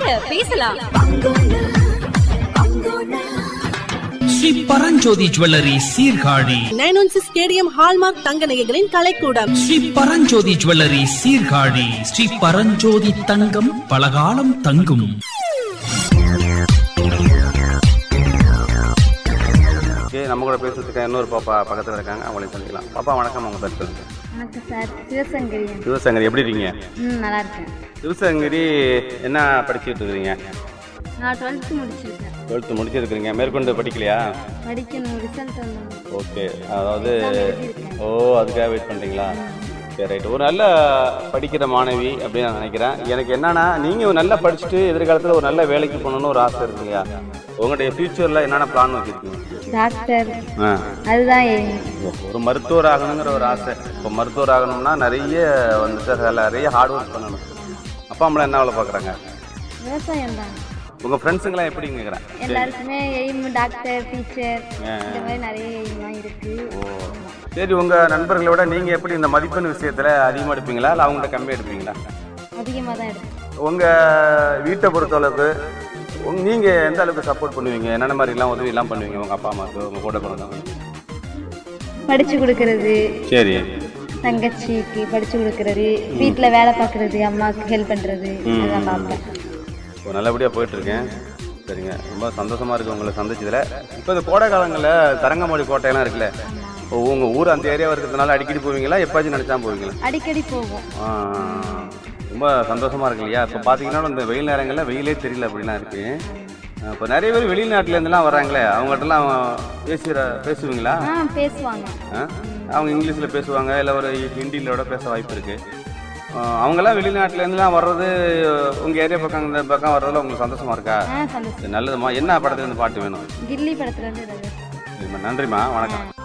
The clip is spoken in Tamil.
வாங்க பேசலாம் Sri Paranjothi jewellery Sirkazhi nine one six stadium hallmark தங்க நகைகளின் கலைக்கூடம் ஸ்ரீ பரஞ்சோதி ஜுவல்லரி சீர்காழி ஸ்ரீ பரஞ்சோதி தங்கம் பலகாலம் தங்கும் ஓகே நம்ம கூட பேசுறதுக்கு இன்னொரு பாப்பா பக்கத்தில் இருக்காங்க அவங்களையும் சந்திக்கலாம் பாப்பா வணக்கம் அவங்க பேர் சொல்லுங்க வணக்கம் சார் சிவசங்கரியன் சிவசங்கரி எப்படி இருக்கீங்க ம் நல்லா இருக்கேன் சிவசங்கரி என்ன படிச்சுட்டு இருக்கிறீங்க நான் டுவெல்த்து முடிச்சிருக்கேன் டுவெல்த்து முடிச்சிருக்கிறீங்க மேற்கொண்டு படிக்கலையா படிக்கணும் ரிசல்ட் வந்தோம் ஓகே அதாவது எழுதியிருக்கேன். ஓ அதுக்காக வெயிட் பண்ணுறீங்களா சரி ரைட் ஒரு நல்ல படிக்கிற மாணவி அப்படின்னு நான் நினைக்கிறேன் எனக்கு என்னன்னா நீங்கள் நல்லா படிச்சுட்டு எதிர்காலத்தில் ஒரு நல்ல வேலைக்கு போகணுன்னு ஒரு ஆசை இருக்கு இல்லையா உங்களுடைய ஃப்யூச்சரில் என்னென்ன பிளான் வச்சுருக்கீங்க டாக்டர் ஆ அதுதான் aim. ஒரு மருத்துவர் ஆகணுங்கிற ஒரு ஆசை இப்போ மருத்துவர் ஆகணும்னா நிறைய வந்துட்டு அதில் நிறைய ஹார்ட் ஒர்க் பண்ணணும் அப்பா அம்மா என்ன வேலை பார்க்குறாங்க விவசாயம் தான் உங்கள் ஃப்ரெண்ட்ஸுங்களாம் எப்படிங்க கேட்குறேன் எல்லாருக்குமே எய்ம் டாக்டர் டீச்சர் இந்த மாதிரி நிறைய எய்ம்லாம் இருக்கு சரி உங்கள் நண்பர்களை விட நீங்கள் எப்படி இந்த மதிப்பெண் விஷயத்தில் அதிகமாக எடுப்பீங்களா இல்லை அவங்கள்ட்ட கம்மியாக எடுப்பீங்களா அதிகமாக தான் இருக்கு உங்கள் வீட்டை பொறுத்தளவுக்கு உங்க நீங்கள் எந்த அளவுக்கு சப்போர்ட் பண்ணுவீங்க என்னென்ன மாதிரிலாம் உதவியெல்லாம் பண்ணுவீங்க உங்கள் அப்பா அம்மாவுக்கு உங்கள் கூட பிறந்தவங்க படிச்சு கொடுக்கறது சரி தங்கச்சிக்கு படிச்சு கொடுக்கறது வீட்டில் வேலை பார்க்கறது அம்மாவுக்கு ஹெல்ப் பண்ணுறது அதெல்லாம் பார்ப்பேன் இப்போ நல்லபடியாக போயிட்டுருக்கேன் சரிங்க ரொம்ப சந்தோஷமாக இருக்குது உங்களை சந்திச்சதில் இப்போ இந்த கோடை காலங்களில் தரங்கம்பாடி கோட்டையெல்லாம் இருக்குல்ல இப்போ உங்கள் ஊர் அந்த ஏரியாவில் இருக்கிறதுனால அடிக்கடி போவீங்களா எப்பாச்சும் நினச்சா போவீங்களா அடிக்கடி போவோம் ஆ, ரொம்ப சந்தோஷமாக இருக்கு இல்லையா இப்போ பார்த்தீங்கன்னா இந்த வெயில் நேரங்களில் வெயிலே தெரியல அப்படிலாம் இருக்கு இப்போ நிறைய பேர் வெளிநாட்டிலேருந்துலாம் வர்றாங்களே அவங்ககிட்டலாம் பேசுகிற பேசுவீங்களா ஆ பேசுவாங்க ஆ? அவங்க இங்கிலீஷில் பேசுவாங்க இல்லை ஒரு ஹிந்தியிலோட பேச வாய்ப்பு இருக்குது அவங்கெல்லாம் வெளிநாட்டிலேருந்துலாம் வர்றது உங்கள் ஏரியா பக்கம் இந்த பக்கம் வர்றதுல உங்களுக்கு சந்தோஷமா இருக்கா ஆ சந்தோஷம் சரி, நல்லதும்மா என்ன படத்துல இருந்து பாட்டு வேணும் கில்லி படத்துல இருந்து ஏதாவது சரிம்மா நன்றிம்மா வணக்கம்